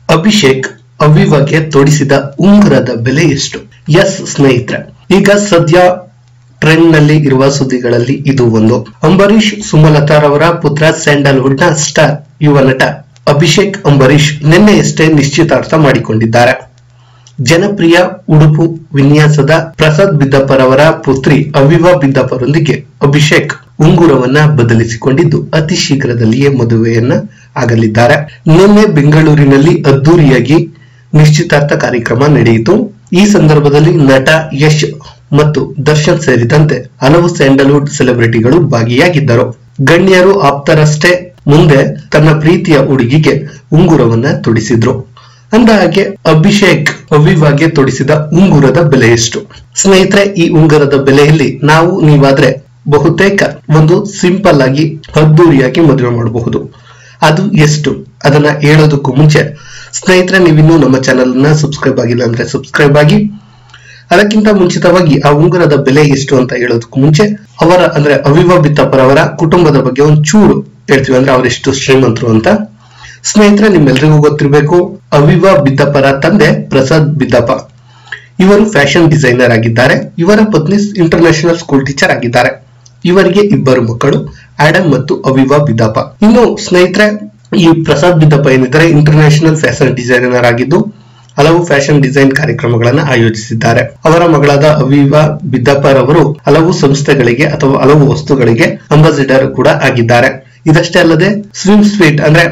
ಅಭಿಷೇಕ್ ಅವಿವಾಗೆ ತೊಡಿಸಿದ ಉಂಗುರದ ಬೆಲೆ ಎಷ್ಟು ಎಸ್ ಸ್ನೇಹಿತರೆ ಈಗ ಸದ್ಯ ಟ್ರೆಂಡ್ ನಲ್ಲಿ ಇರುವ ಸುದ್ದಿಗಳಲ್ಲಿ ಇದು ಒಂದು ಅಂಬರೀಶ್ ಸುಮಲತಾರವರ ಪುತ್ರ ಸ್ಯಾಂಡಲ್ವುಡ್ ನ ಸ್ಟಾರ್ ಯುವ ನಟ ಅಭಿಷೇಕ್ ಅಂಬರೀಶ್ ನಿನ್ನೆಯಷ್ಟೇ ನಿಶ್ಚಿತಾರ್ಥ ಮಾಡಿಕೊಂಡಿದ್ದಾರೆ ಜನಪ್ರಿಯ ಉಡುಪು ವಿನ್ಯಾಸದ ಪ್ರಸಾದ್ ಬಿದ್ದಪ್ಪರವರ ಪುತ್ರಿ ಅವಿವಾ ಬಿದ್ದಪ್ಪರೊಂದಿಗೆ ಅಭಿಷೇಕ್ ಉಂಗುರವನ್ನ ಬದಲಿಸಿಕೊಂಡಿದ್ದು ಅತಿ ಶೀಘ್ರದಲ್ಲಿಯೇ ಮದುವೆಯನ್ನ ಆಗಲಿದ್ದಾರೆ ನಿನ್ನೆ ಬೆಂಗಳೂರಿನಲ್ಲಿ ಅದ್ದೂರಿಯಾಗಿ ನಿಶ್ಚಿತಾರ್ಥ ಕಾರ್ಯಕ್ರಮ ನಡೆಯಿತು ಈ ಸಂದರ್ಭದಲ್ಲಿ ನಟ ಯಶ್ ಮತ್ತು ದರ್ಶನ್ ಸೇರಿದಂತೆ ಹಲವು ಸ್ಯಾಂಡಲ್ವುಡ್ ಸೆಲೆಬ್ರಿಟಿಗಳು ಭಾಗಿಯಾಗಿದ್ದರು ಗಣ್ಯರು ಆಪ್ತರಷ್ಟೇ ಮುಂದೆ ತನ್ನ ಪ್ರೀತಿಯ ಹುಡುಗಿಗೆ ಉಂಗುರವನ್ನ ತೊಡಿಸಿದ್ರು ಅಂದಹಾಗೆ ಅಭಿಷೇಕ್ ಅವಿವಾಗೆ ತೊಡಿಸಿದ ಉಂಗುರದ ಬೆಲೆ ಎಷ್ಟು ಸ್ನೇಹಿತರೆ ಈ ಉಂಗುರದ ಬೆಲೆಯಲ್ಲಿ ನಾವು ನೀವಾದ್ರೆ ಬಹುತೇಕ ಒಂದು ಸಿಂಪಲ್ ಆಗಿ ಅದ್ದೂರಿಯಾಗಿ ಮದುವೆ ಮಾಡಬಹುದು ಅದು ಎಷ್ಟು ಅದನ್ನ ಹೇಳೋದಕ್ಕೂ ಮುಂಚೆ ಸ್ನೇಹಿತರೆ ನೀವಿನ್ನೂ ನಮ್ಮ ಚಾನೆಲ್ ನ ಸಬ್ಸ್ಕ್ರೈಬ್ ಆಗಿಲ್ಲ ಅಂದ್ರೆ ಸಬ್ಸ್ಕ್ರೈಬ್ ಆಗಿ ಅದಕ್ಕಿಂತ ಮುಂಚಿತವಾಗಿ ಆ ಉಂಗುರದ ಬೆಲೆ ಎಷ್ಟು ಅಂತ ಹೇಳೋದಕ್ಕೂ ಮುಂಚೆ ಅವರ ಅಂದ್ರೆ ಅವಿವಾ ಬಿತ್ತಪ್ಪರವರ ಕುಟುಂಬದ ಬಗ್ಗೆ ಒಂದು ಚೂರು ಹೇಳ್ತೀವಿ ಅಂದ್ರೆ ಅವರೆಷ್ಟು ಶ್ರೀಮಂತರು ಅಂತ ಸ್ನೇಹಿತರೆ ನಿಮ್ಮೆಲ್ರಿಗೂ ಗೊತ್ತಿರಬೇಕು ಅವಿವಾ ಬಿದ್ದಪ್ಪರ ತಂದೆ ಪ್ರಸಾದ್ ಬಿದ್ದಪ್ಪ ಇವರು ಫ್ಯಾಷನ್ ಡಿಸೈನರ್ ಆಗಿದ್ದಾರೆ ಇವರ ಪತ್ನಿ ಇಂಟರ್ನ್ಯಾಷನಲ್ ಸ್ಕೂಲ್ ಟೀಚರ್ ಆಗಿದ್ದಾರೆ ಇವರಿಗೆ ಇಬ್ಬರು ಮಕ್ಕಳು ಆಡಮ್ ಮತ್ತು ಅವಿವಾ ಬಿದ್ದಪ್ಪ ಇನ್ನು ಸ್ನೇಹಿತರೆ ಈ ಪ್ರಸಾದ್ ಬಿದ್ದಪ್ಪ ಏನಿದ್ದಾರೆ ಇಂಟರ್ನ್ಯಾಷನಲ್ ಫ್ಯಾಷನ್ ಡಿಸೈನರ್ ಆಗಿದ್ದು ಹಲವು ಫ್ಯಾಷನ್ ಡಿಸೈನ್ ಕಾರ್ಯಕ್ರಮಗಳನ್ನು ಆಯೋಜಿಸಿದ್ದಾರೆ ಅವರ ಮಗಳಾದ ಅವಿವಾ ಬಿದ್ದಪ್ಪರವರು ಹಲವು ಸಂಸ್ಥೆಗಳಿಗೆ ಅಥವಾ ಹಲವು ವಸ್ತುಗಳಿಗೆ ಅಂಬಾಸಿಡರ್ ಕೂಡ ಆಗಿದ್ದಾರೆ ಇದಷ್ಟೇ ಅಲ್ಲದೆ ಸ್ವಿಮ್ ಸ್ವೀಟ್ ಅಂದ್ರೆ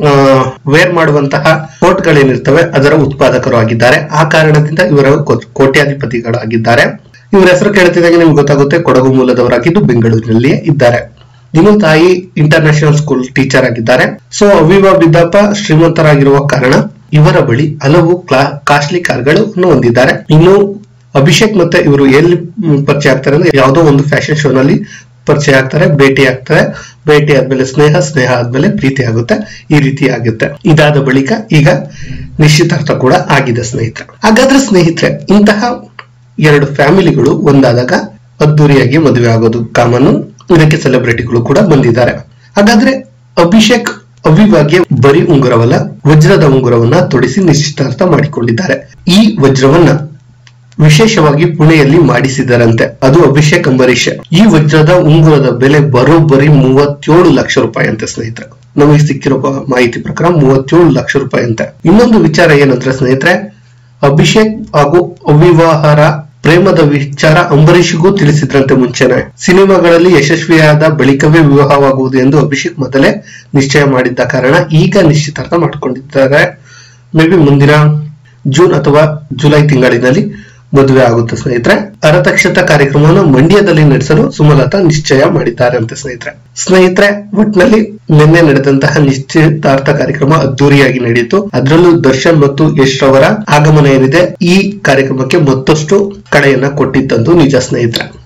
ವೇರ್ ಮಾಡುವಂತಹ ಕೋಟ್ ಗಳೇನಿರ್ತವೆ ಅದರ ಉತ್ಪಾದಕರು ಆಗಿದ್ದಾರೆ ಆ ಕಾರಣದಿಂದ ಇವರ ಕೋ- ಕೋಟ್ಯಾಧಿಪತಿಗಳಾಗಿದ್ದಾರೆ ಇವರ ಹೆಸರು ಕೇಳ್ತಿದ್ದಾಗ ನಿಮ್ಗೆ ಗೊತ್ತಾಗುತ್ತೆ ಕೊಡಗು ಮೂಲದವರಾಗಿದ್ದು ಬೆಂಗಳೂರಿನಲ್ಲಿಯೇ ಇದ್ದಾರೆ ಇನ್ನು ತಾಯಿ ಇಂಟರ್ನ್ಯಾಷನಲ್ ಸ್ಕೂಲ್ ಟೀಚರ್ ಆಗಿದ್ದಾರೆ ಸೊ ಅವಿವಾ ಬಿದ್ದಪ್ಪ ಶ್ರೀಮಂತರಾಗಿರುವ ಕಾರಣ ಇವರ ಬಳಿ ಹಲವು ಕ್ಲಾ ಕಾಸ್ಟ್ಲಿ ಕಾರ್ಗಳನ್ನು ಹೊಂದಿದ್ದಾರೆ ಇನ್ನು ಅಭಿಷೇಕ್ ಮತ್ತೆ ಇವರು ಎಲ್ಲಿ ಮ್, ಪರಿಚಯ ಆಗ್ತಾರೆ ಅಂದ್ರೆ ಯಾವುದೋ ಒಂದು ಫ್ಯಾಷನ್ ಶೋ ನಲ್ಲಿ ಪರಿಚಯ ಆಗ್ತಾರೆ ಭೇಟಿ ಆಗ್ತಾರೆ ಭೇಟಿ ಆದ್ಮೇಲೆ ಸ್ನೇಹ ಸ್ನೇಹ ಆದ್ಮೇಲೆ ಪ್ರೀತಿ ಆಗುತ್ತೆ ಈ ರೀತಿ ಆಗುತ್ತೆ ಇದಾದ ಬಳಿಕ ಈಗ ನಿಶ್ಚಿತಾರ್ಥ ಕೂಡ ಆಗಿದೆ ಸ್ನೇಹಿತರೆ ಹಾಗಾದ್ರೆ ಸ್ನೇಹಿತರೆ ಇಂತಹ ಎರಡು ಫ್ಯಾಮಿಲಿಗಳು ಒಂದಾದಾಗ ಅದ್ದೂರಿಯಾಗಿ ಮದುವೆ ಆಗೋದು ಕಾಮನ್ ಇದಕ್ಕೆ ಸೆಲೆಬ್ರಿಟಿಗಳು ಕೂಡ ಬಂದಿದ್ದಾರೆ ಹಾಗಾದ್ರೆ ಅಭಿಷೇಕ್ ಅವಿವಾಗೆ ಬರೀ ಉಂಗುರವಲ್ಲ ವಜ್ರದ ಉಂಗುರವನ್ನ ತೊಡಿಸಿ ನಿಶ್ಚಿತಾರ್ಥ ಮಾಡಿಕೊಂಡಿದ್ದಾರೆ ಈ ವಜ್ರವನ್ನ ವಿಶೇಷವಾಗಿ ಪುಣೆಯಲ್ಲಿ ಮಾಡಿಸಿದರಂತೆ ಅದು ಅಭಿಷೇಕ್ ಅಂಬರೀಷ್ ಈ ವಜ್ರದ ಉಂಗುರದ ಬೆಲೆ ಬರೋಬ್ಬರಿ ಮೂವತ್ತೇಳು ಲಕ್ಷ ರೂಪಾಯಿ ಅಂತೆ ಸ್ನೇಹಿತರೆ ನಮಗೆ ಸಿಕ್ಕಿರೋ ಬ- ಮಾಹಿತಿ ಪ್ರಕಾರ ಮೂವತ್ತೇಳು ಲಕ್ಷ ರೂಪಾಯಿ ಅಂತೆ ಇನ್ನೊಂದು ವಿಚಾರ ಏನಂದ್ರೆ ಸ್ನೇಹಿತರೆ ಅಭಿಷೇಕ್ ಹಾಗೂ ಅವಿವಾಹರ ಪ್ರೇಮದ ವಿಚಾರ ಅಂಬರೀಷ್ಗೂ ತಿಳಿಸಿದ್ರಂತೆ ಮುಂಚೆನೆ ಸಿನಿಮಾಗಳಲ್ಲಿ ಯಶಸ್ವಿಯಾದ ಬಳಿಕವೇ ವಿವಾಹವಾಗುವುದು ಎಂದು ಅಭಿಷೇಕ್ ಮೊದಲೇ ನಿಶ್ಚಯ ಮಾಡಿದ್ದ ಕಾರಣ ಈಗ ನಿಶ್ಚಿತಾರ್ಥ ಮಾಡಿಕೊಂಡಿದ್ದಾರೆ ಮೇ ಬಿ ಮುಂದಿನ ಜೂನ್ ಅಥವಾ ಜುಲೈ ತಿಂಗಳಿನಲ್ಲಿ ಮದುವೆ ಆಗುತ್ತೆ ಸ್ನೇಹಿತರೆ ಅರತಕ್ಷತ ಕಾರ್ಯಕ್ರಮವನ್ನು ಮಂಡ್ಯದಲ್ಲಿ ನಡೆಸಲು ಸುಮಲತಾ ನಿಶ್ಚಯ ಮಾಡಿದ್ದಾರೆ ಅಂತ ಸ್ನೇಹಿತರೆ ಸ್ನೇಹಿತರೆ ಒಟ್ನಲ್ಲಿ ನಿನ್ನೆ ನಡೆದಂತಹ ನಿಶ್ಚಿತಾರ್ಥ ಕಾರ್ಯಕ್ರಮ ಅದ್ದೂರಿಯಾಗಿ ನಡೆಯಿತು ಅದರಲ್ಲೂ ದರ್ಶನ್ ಮತ್ತು ಯಶ್ ರವರ ಆಗಮನ ಏನಿದೆ ಈ ಕಾರ್ಯಕ್ರಮಕ್ಕೆ ಮತ್ತಷ್ಟು ಕಳೆಯನ್ನ ಕೊಟ್ಟಿದ್ದಂತೂ ನಿಜ ಸ್ನೇಹಿತರೆ